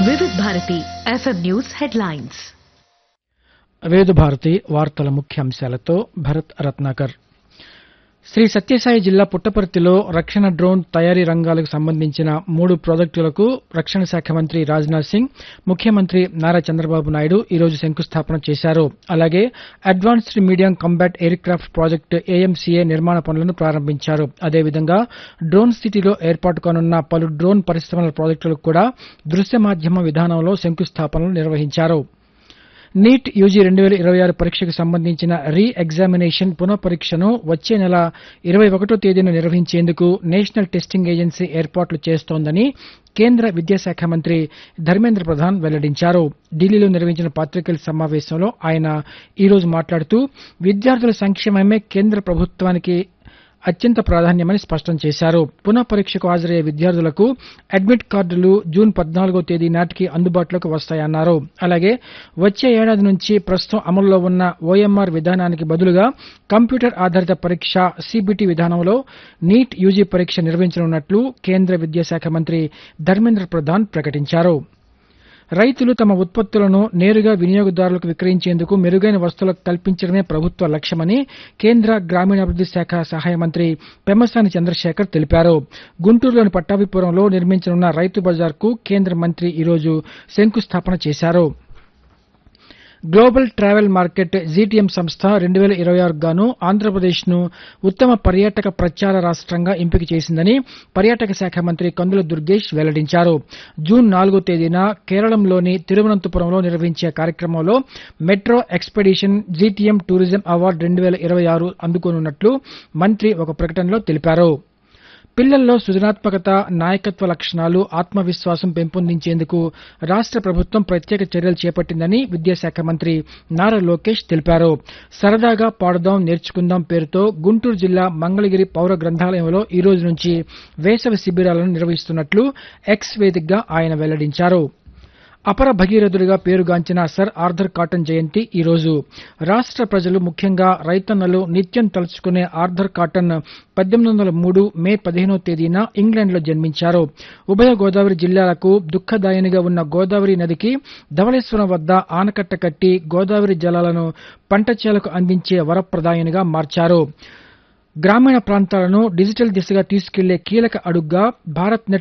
వివిధ Bharati FM news headlines వేద భారతి వార్తల ముఖ్యాంశాలతో భరత్ రత్నాకర్ శ్రీ సత్యసాయి జిల్లా పుట్టపర్తిలో రక్షణ డ్రోన్ తయారీ రంగాలకు సంబంధించిన మూడు ప్రాజెక్టులకు రక్షణ శాఖ మంత్రి రాజ్నాథ్ సింగ్ ముఖ్యమంత్రి నారా చంద్రబాబు నాయుడు ఈరోజు శంకుస్థాపన చేశారు అలాగే advanced medium combat aircraft project AMCA నిర్మాణ పనులను ప్రారంభించారు అదేవిధంగా డ్రోన్ సిటీలో ఏర్పాటు కానున్న పలు డ్రోన్ పరిశ్రమల ప్రాజెక్టులకు కూడా దృశ్య మాధ్యమ విధానంలో శంకుస్థాపనలు నిర్వహించారు నీట్ యూజీ రెండు వేల ఇరవై ఆరు పరీక్షకు సంబంధించిన రీ ఎగ్జామినేషన్ పునః పరీక్షను వచ్చే నెల ఇరవై ఒకటో తేదీన నిర్వహించేందుకు నేషనల్ టెస్టింగ్ ఏజెన్సీ ఏర్పాట్లు చేస్తోందని కేంద్ర విద్యాశాఖ మంత్రి ధర్మేంద్ర ప్రధాన్ వెల్లడించారు ఢిల్లీలో నిర్వహించిన పాత్రికేయుల సమావేశంలో ఆయన ఈరోజు మాట్లాడుతూ విద్యార్థుల సంక్షేమమే కేంద్ర ప్రభుత్వానికి అత్యంత ప్రాధాన్యమని స్పష్టం చేశారు పునః పరీక్షకు హాజరయ్యే విద్యార్థులకు అడ్మిట్ కార్డులు జూన్ పద్నాలుగో తేదీ నాటికి అందుబాటులోకి వస్తాయన్నారు అలాగే వచ్చే ఏడాది నుంచి ప్రస్తుతం అమల్లో ఉన్న ఓఎంఆర్ విధానానికి బదులుగా కంప్యూటర్ ఆధారిత పరీక్ష సిబిటి విధానంలో నీట్ యూజీ పరీక్ష నిర్వహించనున్నట్లు కేంద్ర విద్యాశాఖ మంత్రి ధర్మేంద్ర ప్రధాన్ ప్రకటించారు రైతులు తమ ఉత్పత్తులను నేరుగా వినియోగదారులకు విక్రయించేందుకు మెరుగైన వస్తువులకు కల్పించడమే ప్రభుత్వ లక్ష్యమని కేంద్ర గ్రామీణాభివృద్ది శాఖ సహాయ మంత్రి పెమ్మసాని చంద్రశేఖర్ తెలిపారు గుంటూరులోని పట్టాభిపురంలో నిర్మించనున్న రైతు బజార్కు కేంద్ర మంత్రి ఈరోజు శంకుస్థాపన చేశారు గ్లోబల్ ట్రావెల్ మార్కెట్ జీటీఎం సంస్థ రెండు వేల ఇరవై ఆరు గాను ఆంధ్రప్రదేశ్ను ఉత్తమ పర్యాటక ప్రచార రాష్ట్రంగా ఎంపిక చేసిందని పర్యాటక శాఖ మంత్రి కందుల దుర్గేష్ వెల్లడించారు జూన్ నాలుగో తేదీన కేరళంలోని తిరువనంతపురంలో నిర్వహించే కార్యక్రమంలో metro expedition GTM tourism award రెండు వేల ఇరవై ఆరు అందుకోనున్నట్లు మంత్రి ఒక ప్రకటనలో తెలిపారు పిల్లల్లో సృజనాత్మకత నాయకత్వ లక్షణాలు ఆత్మవిశ్వాసం పెంపొందించేందుకు రాష్ట ప్రభుత్వం ప్రత్యేక చర్యలు చేపట్టిందని విద్యాశాఖ మంత్రి నారా లోకేష్ తెలిపారు సరదాగా పాడుదాం నేర్చుకుందాం పేరుతో గుంటూరు జిల్లా మంగళగిరి పౌర గ్రంథాలయంలో ఈ రోజు నుంచి వేసవి శిబిరాలను నిర్వహిస్తున్నట్లు ఎక్స్ వేదికగా ఆయన వెల్లడించారు అపర భగీరథుడిగా పేరుగాంచిన సర్ ఆర్థర్ కాటన్ జయంతి ఈ రోజు రాష్ట ప్రజలు ముఖ్యంగా రైతన్నలు నిత్యం తలుచుకునే ఆర్థర్ కాటన్ పద్దెనిమిది వందల మూడు మే పదిహేనో తేదీన ఇంగ్లాండ్లో జన్మించారు ఉభయ గోదావరి జిల్లాలకు దుఃఖదాయినిగా ఉన్న గోదావరి నదికి ధవళేశ్వరం వద్ద ఆనకట్ట కట్టి గోదావరి జలాలను పంట చేలకు అందించే వరప్రదాయనిగా మార్చారు గ్రామీణ ప్రాంతాలను డిజిటల్ దిశగా తీసుకెళ్లే కీలక అడుగ్గా భారత్ నెట్